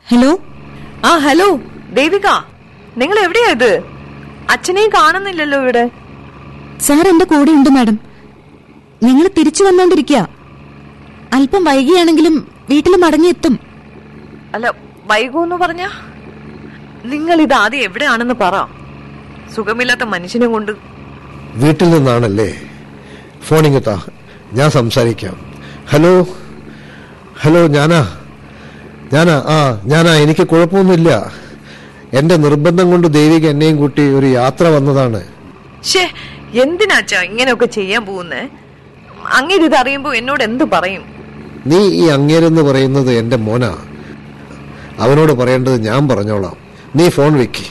hello ആ hello Devika നിങ്ങൾ എവിടെയാ ഇത് അച്ഛനെയും കാണുന്നില്ലല്ലോ ഇവിടെ സാർ എന്റെ കൂടെ ഉണ്ട് മാഡം ഞങ്ങൾ തിരിച്ചു വന്നോണ്ടിരിക്കുക അല്പം വൈകിയാണെങ്കിലും വീട്ടിൽ മടങ്ങിയെത്തും അല്ല വൈകൂന്ന് പറഞ്ഞ നിങ്ങൾ ഇത് ആദ്യം എവിടെയാണെന്ന് പറ സുഖമില്ലാത്ത മനുഷ്യനെ കൊണ്ട് വീട്ടിൽ നിന്നാണല്ലേ ഫോണിങ് താ ഞാൻ സംസാരിക്കാം ഹലോ ഹലോ ഞാനാ ഞാനാ ആ ഞാനാ എനിക്ക് കുഴപ്പമൊന്നുമില്ല എന്റെ നിർബന്ധം കൊണ്ട് ദേവിക എന്നെയും കൂട്ടി ഒരു യാത്ര വന്നതാണ് ഷേ എന്തിനാച്ചാ ഇങ്ങനെയൊക്കെ ചെയ്യാൻ പോകുന്നേ അങ്ങനെ ഇത് അറിയുമ്പോ എന്നോട് എന്ത് പറയും നീ ഈ അങ്ങേരെന്ന് പറയുന്നത് എന്റെ മോനാ അവനോട് പറയേണ്ടത് ഞാൻ പറഞ്ഞോളാം നീ ഫോൺ വെക്ക്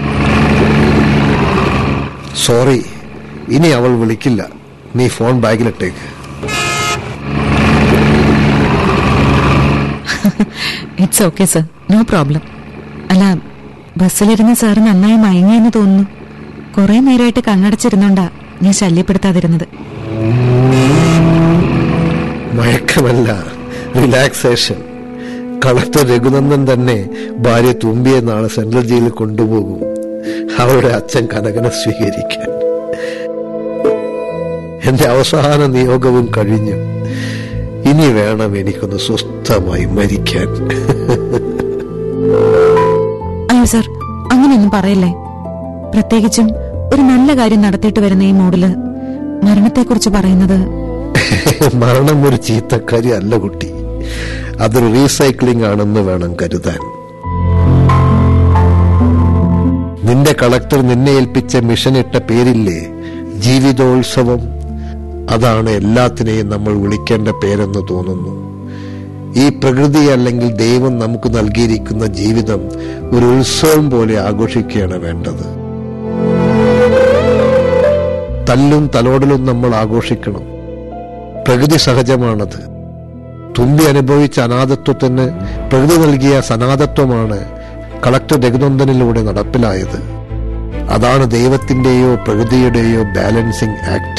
സോറി ഇനി അവൾ വിളിക്കില്ല നീ ഫോൺ ബാഗിലിട്ടേക്ക് it's okay sir no problem അല്ല ബസ്സിലിരുന്ന സാറ് നന്നായി മയങ്ങിയെന്ന് തോന്നുന്നു കുറെ നേരമായിട്ട് കണ്ണടച്ചിരുന്നോണ്ടാ ഞാൻ ശല്യപ്പെടുത്താതിരുന്നത് മയക്കമല്ല റിലാക്സേഷൻ കളക്ടർ രഘുനന്ദൻ തന്നെ ഭാര്യ തുമ്പിയെ നാളെ സെൻട്രൽ ജയിലിൽ കൊണ്ടുപോകും അവരുടെ അച്ഛൻ കനകനെ സ്വീകരിക്കാൻ എന്റെ അവസാന നിയോഗവും കഴിഞ്ഞു ഇനി വേണം എനിക്കൊന്ന് സ്വസ്ഥമായി മരിക്കാൻ അയ്യോ സർ അങ്ങനെയൊന്നും പറയല്ലേ പ്രത്യേകിച്ചും ഒരു നല്ല കാര്യം നടത്തിയിട്ട് വരുന്ന ഈ മൂഡില് മരണത്തെക്കുറിച്ച് പറയുന്നത് മരണം ഒരു ചീത്തക്കാരി അല്ല കുട്ടി അതൊരു റീസൈക്ലിംഗ് ആണെന്ന് വേണം കരുതാൻ നിന്റെ കളക്ടർ നിന്നെ ഏൽപ്പിച്ച മിഷൻ ഇട്ട പേരില്ലേ ജീവിതോത്സവം അതാണ് എല്ലാത്തിനെയും നമ്മൾ വിളിക്കേണ്ട പേരെന്ന് തോന്നുന്നു ഈ പ്രകൃതി അല്ലെങ്കിൽ ദൈവം നമുക്ക് നൽകിയിരിക്കുന്ന ജീവിതം ഒരു ഉത്സവം പോലെ ആഘോഷിക്കുകയാണ് വേണ്ടത് തല്ലും തലോടലും നമ്മൾ ആഘോഷിക്കണം പ്രകൃതി സഹജമാണത് തുമ്പി അനുഭവിച്ച അനാഥത്വത്തിന് പ്രകൃതി നൽകിയ സനാഥത്വമാണ് കളക്ടർ രഘുനന്ദനിലൂടെ നടപ്പിലായത് അതാണ് ദൈവത്തിന്റെയോ പ്രകൃതിയുടെയോ ബാലൻസിംഗ് ആക്ട്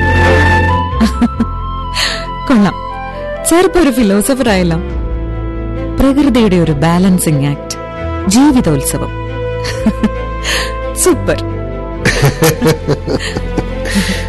കൊള്ളാം സാർ ഇപ്പൊ ഒരു ഫിലോസഫർ ആയല്ലോ പ്രകൃതിയുടെ ഒരു ബാലൻസിംഗ് ആക്ട് ജീവിതോത്സവം സൂപ്പർ